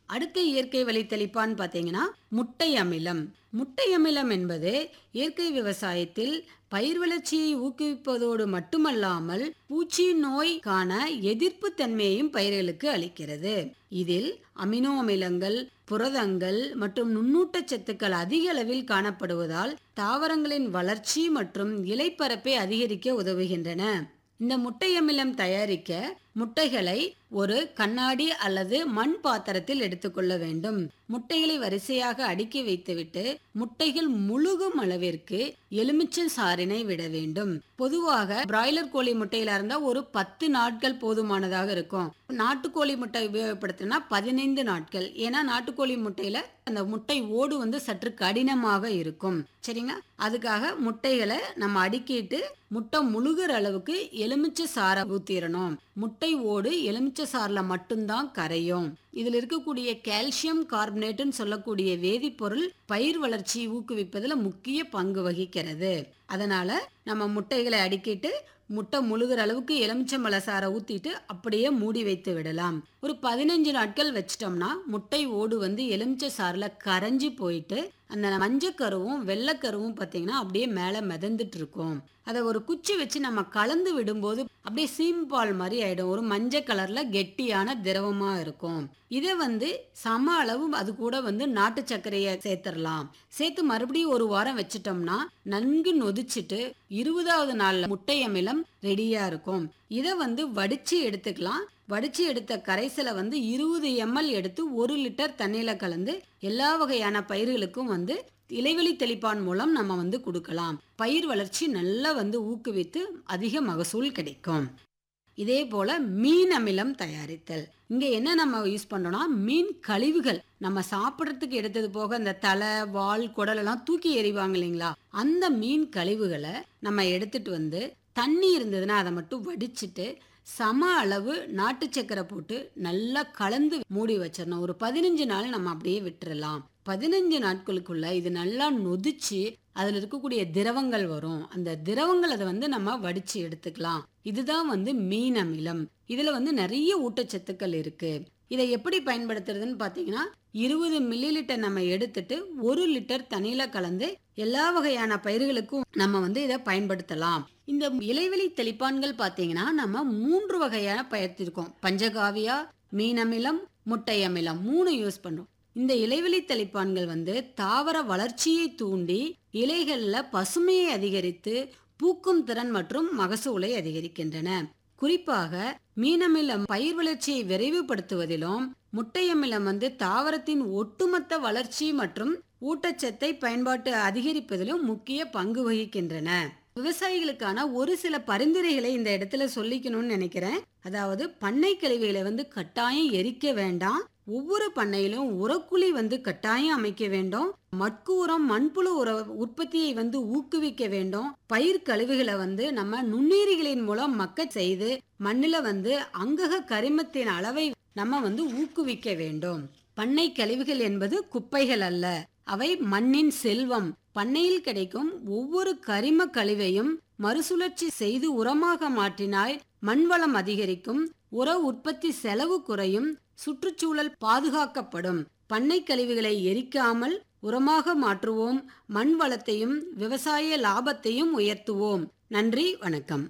அடுத்த இயற்கை வழி தெளிப்பான் பார்த்தீங்கன்னா முட்டை அமிலம் முட்டை அமிலம் என்பது இயற்கை விவசாயத்தில் பயிர் வளர்ச்சியை ஊக்குவிப்பதோடு மட்டுமல்லாமல் பூச்சி நோய்க்கான எதிர்ப்பு தன்மையையும் பயிர்களுக்கு அளிக்கிறது இதில் அமினோ அமிலங்கள் புரதங்கள் மற்றும் நுண்ணூட்டச்சத்துக்கள் அதிக அளவில் காணப்படுவதால் தாவரங்களின் வளர்ச்சி மற்றும் இலைப்பரப்பை அதிகரிக்க உதவுகின்றன இந்த முட்டை அமிலம் தயாரிக்க முட்டைகளை ஒரு கண்ணாடி அல்லது மண் பாத்திரத்தில் எடுத்துக்கொள்ள வேண்டும் முட்டைகளை வரிசையாக அடுக்கி வைத்துவிட்டு முட்டைகள் முழுகும் அளவிற்கு எலுமிச்சை சாறினை விட வேண்டும் பொதுவாக பிராய்லர் கோழி முட்டையில இருந்தா ஒரு பத்து நாட்கள் போதுமானதாக இருக்கும் நாட்டுக்கோழி முட்டை உபயோகப்படுத்தினா பதினைந்து நாட்கள் ஏன்னா நாட்டுக்கோழி முட்டையில அந்த முட்டை ஓடு வந்து சற்று கடினமாக இருக்கும் சரிங்களா அதுக்காக முட்டைகளை நம்ம அடுக்கிட்டு முட்டை முழுகிற அளவுக்கு எலுமிச்சை சாரை ஊத்திரணும் முட்டை ஓடு எலுமிச்சை சாறில் மட்டும்தான் கரையும் இதில் இருக்கக்கூடிய கால்சியம் கார்பனேட்டுன்னு சொல்லக்கூடிய வேதிப்பொருள் பயிர் வளர்ச்சியை ஊக்குவிப்பதில் முக்கிய பங்கு வகிக்கிறது அதனால நம்ம முட்டைகளை அடுக்கிட்டு முட்டை முழுகிற அளவுக்கு எலுமிச்சம்பழ சாரை ஊற்றிட்டு அப்படியே மூடி வைத்து விடலாம் ஒரு பதினஞ்சு நாட்கள் வச்சிட்டோம்னா முட்டை ஓடு வந்து எலுமிச்சை சாறில் கரைஞ்சி போயிட்டு அந்த மஞ்சக்கருவும் வெள்ளைக்கருவும் பார்த்தீங்கன்னா அப்படியே மேலே மிதந்துட்டு இருக்கும் அதை ஒரு குச்சி வச்சு நம்ம கலந்து விடும்போது அப்படியே சீம்பால் மாதிரி ஆயிடும் ஒரு மஞ்சள் கலர்ல கெட்டியான திரவமா இருக்கும் இதை வந்து சம அளவு அது கூட வந்து நாட்டு சர்க்கரையை சேர்த்துடலாம் சேர்த்து மறுபடியும் ஒரு வாரம் வச்சிட்டோம்னா நன்கு நொதிச்சிட்டு இருபதாவது நாள்ல முட்டை அமிலம் ரெடியா இருக்கும் இதை வந்து வடிச்சு எடுத்துக்கலாம் வடிச்சு எடுத்த கரைசலை வந்து இருபது எம்எல் எடுத்து ஒரு லிட்டர் தண்ணியில கலந்து எல்லா வகையான பயிர்களுக்கும் வந்து இலைவெளி தெளிப்பான் மூலம் நம்ம வந்து கொடுக்கலாம் பயிர் வளர்ச்சி நல்லா வந்து ஊக்குவித்து அதிக மகசூல் கிடைக்கும் இதே போல மீன் அமிலம் தயாரித்தல் இங்க என்ன நம்ம யூஸ் பண்றோம்னா மீன் கழிவுகள் நம்ம சாப்பிட்றதுக்கு எடுத்தது போக அந்த தலை வால் குடல் எல்லாம் தூக்கி எறிவாங்க இல்லைங்களா அந்த மீன் கழிவுகளை நம்ம எடுத்துட்டு வந்து தண்ணி இருந்ததுன்னா அதை மட்டும் வடிச்சிட்டு சம அளவு நாட்டு சக்கரை போட்டு நல்லா கலந்து மூடி வச்சிடணும் ஒரு பதினஞ்சு நாள் நம்ம அப்படியே விட்டுறலாம் பதினஞ்சு நாட்களுக்குள்ள இது நல்லா நொதிச்சு அதுல இருக்கக்கூடிய திரவங்கள் வரும் அந்த திரவங்கள் அதை வந்து நம்ம வடிச்சு எடுத்துக்கலாம் இதுதான் வந்து மீன் அமிலம் இதுல வந்து நிறைய ஊட்டச்சத்துக்கள் இருக்கு இதை எப்படி பயன்படுத்துறதுன்னு பார்த்தீங்கன்னா இருபது மில்லி லிட்டர் நம்ம எடுத்துட்டு ஒரு லிட்டர் தண்ணியில கலந்து எல்லா வகையான பயிர்களுக்கும் நம்ம வந்து இதை பயன்படுத்தலாம் இந்த இலைவெளி தெளிப்பான்கள் பார்த்தீங்கன்னா நம்ம மூன்று வகையான பயர்த்திருக்கோம் பஞ்சகாவியா மீன் அமிலம் முட்டை அமிலம் மூணு யூஸ் பண்றோம் இந்த இலைவெளி தெளிப்பான்கள் வந்து தாவர வளர்ச்சியை தூண்டி இலைகள்ல பசுமையை அதிகரித்து பூக்கும் திறன் மற்றும் மகசூலை அதிகரிக்கின்றன குறிப்பாக மீனமிலம் பயிர் வளர்ச்சியை விரைவுபடுத்துவதிலும் முட்டையமிலம் வந்து தாவரத்தின் ஒட்டுமொத்த வளர்ச்சி மற்றும் ஊட்டச்சத்தை பயன்பாட்டு அதிகரிப்பதிலும் முக்கிய பங்கு வகிக்கின்றன விவசாயிகளுக்கான ஒரு சில பரிந்துரைகளை இந்த இடத்துல சொல்லிக்கணும்னு நினைக்கிறேன் அதாவது பண்ணை கழிவுகளை வந்து கட்டாயம் எரிக்க வேண்டாம் ஒவ்வொரு பண்ணையிலும் உரக்குழி வந்து கட்டாயம் அமைக்க வேண்டும் மட்கு உரம் மண்புழு உர உற்பத்தியை வந்து ஊக்குவிக்க வேண்டும் பயிர் கழிவுகளை வந்து நம்ம நுண்ணுயிரிகளின் மூலம் மக்க செய்து மண்ணில வந்து அங்கக கரிமத்தின் அளவை நம்ம வந்து ஊக்குவிக்க வேண்டும் பண்ணை கழிவுகள் என்பது குப்பைகள் அல்ல அவை மண்ணின் செல்வம் பண்ணையில் கிடைக்கும் ஒவ்வொரு கரிம கழிவையும் மறுசுழற்சி செய்து உரமாக மாற்றினால் மண்வளம் அதிகரிக்கும் உர உற்பத்தி செலவு குறையும் சுற்றுச்சூழல் பாதுகாக்கப்படும் பண்ணை கழிவுகளை எரிக்காமல் உரமாக மாற்றுவோம் மண் வளத்தையும் விவசாய லாபத்தையும் உயர்த்துவோம் நன்றி வணக்கம்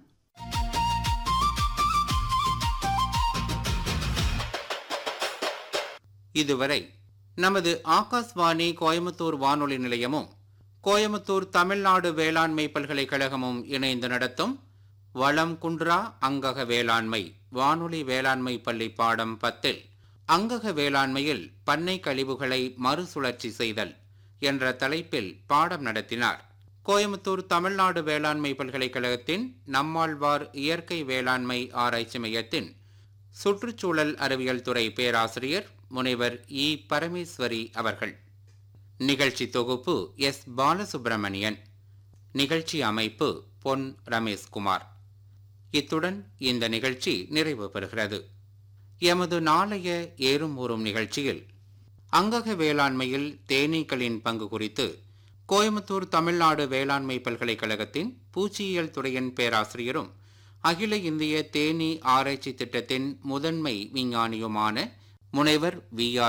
இதுவரை நமது ஆகாஷ்வாணி கோயம்புத்தூர் வானொலி நிலையமும் கோயம்புத்தூர் தமிழ்நாடு வேளாண்மை பல்கலைக்கழகமும் இணைந்து நடத்தும் வளம் குன்றா அங்கக வேளாண்மை வானொலி வேளாண்மை பள்ளி பாடம் பத்தில் அங்கக வேளாண்மையில் பண்ணை கழிவுகளை மறுசுழற்சி செய்தல் என்ற தலைப்பில் பாடம் நடத்தினார் கோயம்புத்தூர் தமிழ்நாடு வேளாண்மை பல்கலைக்கழகத்தின் நம்மாழ்வார் இயற்கை வேளாண்மை ஆராய்ச்சி மையத்தின் சுற்றுச்சூழல் அறிவியல் துறை பேராசிரியர் முனைவர் இ பரமேஸ்வரி அவர்கள் நிகழ்ச்சி தொகுப்பு எஸ் பாலசுப்பிரமணியன் நிகழ்ச்சி அமைப்பு பொன் ரமேஷ்குமார் இத்துடன் இந்த நிகழ்ச்சி நிறைவு பெறுகிறது எமது நாளைய ஏறும் ஊறும் நிகழ்ச்சியில் அங்கக வேளாண்மையில் தேனீக்களின் பங்கு குறித்து கோயம்புத்தூர் தமிழ்நாடு வேளாண்மை பல்கலைக்கழகத்தின் பூச்சியியல் துறையின் பேராசிரியரும் அகில இந்திய தேனீ ஆராய்ச்சி திட்டத்தின் முதன்மை விஞ்ஞானியுமான முனைவர் வி